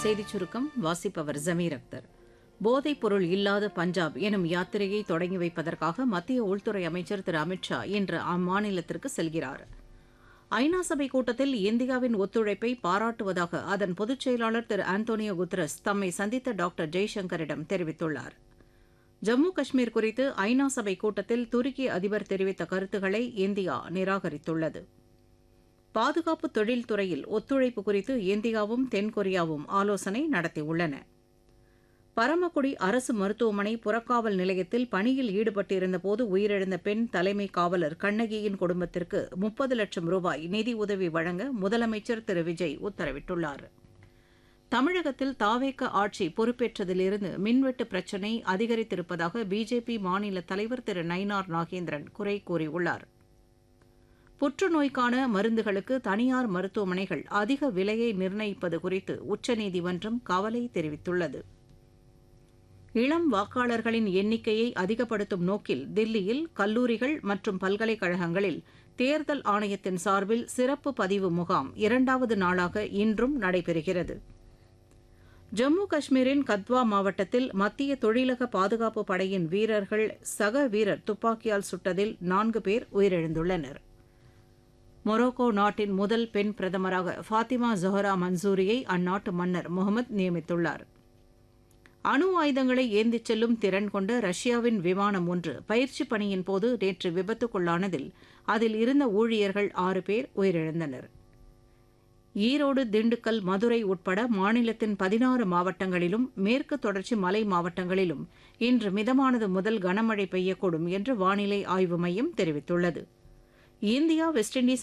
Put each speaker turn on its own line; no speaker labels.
செய்திச் சுருக்கம் வாசிப்பவர் ஜமீர் அக்தர் போதைப் பொருள் இல்லாத பஞ்சாப் எனும் யாத்திரையை தொடங்கி வைப்பதற்காக மத்திய உள்துறை அமைச்சர் திரு அமித் ஷா இன்று அம்மாநிலத்திற்கு செல்கிறார் ஐநா சபை கூட்டத்தில் இந்தியாவின் ஒத்துழைப்பை பாராட்டுவதாக அதன் பொதுச் செயலாளர் திரு ஆந்தோனியோ குத்ரஸ் தம்மை சந்தித்த டாக்டர் ஜெய்சங்கரிடம் தெரிவித்துள்ளார் ஜம்மு காஷ்மீர் குறித்து ஐநா சபை கூட்டத்தில் துருக்கி அதிபர் தெரிவித்த கருத்துக்களை இந்தியா நிராகரித்துள்ளது பாதுகாப்பு தொழில்துறையில் ஒத்துழைப்பு குறித்து இந்தியாவும் தென்கொரியாவும் ஆலோசனை நடத்தியுள்ளன பரமக்குடி அரசு மருத்துவமனை புறக்காவல் நிலையத்தில் பணியில் ஈடுபட்டிருந்தபோது உயிரிழந்த பெண் தலைமை காவலர் கண்ணகியின் குடும்பத்திற்கு முப்பது லட்சம் ரூபாய் நிதி உதவி வழங்க முதலமைச்சர் திரு விஜய் உத்தரவிட்டுள்ளார் தமிழகத்தில் தாவேக்க ஆட்சி பொறுப்பேற்றதிலிருந்து மின்வெட்டு பிரச்சினை அதிகரித்திருப்பதாக பிஜேபி மாநில தலைவர் திரு நயினார் நாகேந்திரன் குறை கூறியுள்ளார் புற்றுநோய்க்கான மருந்துகளுக்கு தனியார் மருத்துவமனைகள் அதிக விலையை நிர்ணயிப்பது குறித்து உச்சநீதிமன்றம் கவலை தெரிவித்துள்ளது இளம் வாக்காளர்களின் எண்ணிக்கையை அதிகப்படுத்தும் நோக்கில் தில்லியில் கல்லூரிகள் மற்றும் பல்கலைக்கழகங்களில் தேர்தல் ஆணையத்தின் சார்பில் சிறப்பு பதிவு முகாம் இரண்டாவது நாளாக இன்றும் நடைபெறுகிறது ஜம்மு காஷ்மீரின் கத்வா மாவட்டத்தில் மத்திய தொழிலக பாதுகாப்பு படையின் வீரர்கள் சக வீரர் துப்பாக்கியால் சுட்டதில் நான்கு பேர் உயிரிழந்துள்ளனர் மொரோக்கோ நாட்டின் முதல் பெண் பிரதமராக ஃபாத்திமா ஜொஹரா மன்சூரியை அந்நாட்டு மன்னர் முகமது நியமித்துள்ளார் அணு ஆயுதங்களை ஏந்திச் செல்லும் திறன் கொண்ட ரஷ்யாவின் விமானம் ஒன்று பயிற்சி பணியின் போது நேற்று விபத்துக்குள்ளானதில் அதில் இருந்த ஊழியர்கள் ஆறு பேர் உயிரிழந்தனர் ஈரோடு திண்டுக்கல் மதுரை உட்பட மாநிலத்தின் பதினாறு மாவட்டங்களிலும் மேற்கு தொடர்ச்சி மலை மாவட்டங்களிலும் இன்று மிதமானது முதல் கனமழை பெய்யக்கூடும் என்று வானிலை ஆய்வு மையம் தெரிவித்துள்ளது இந்தியா வெஸ்ட் இண்டீஸ்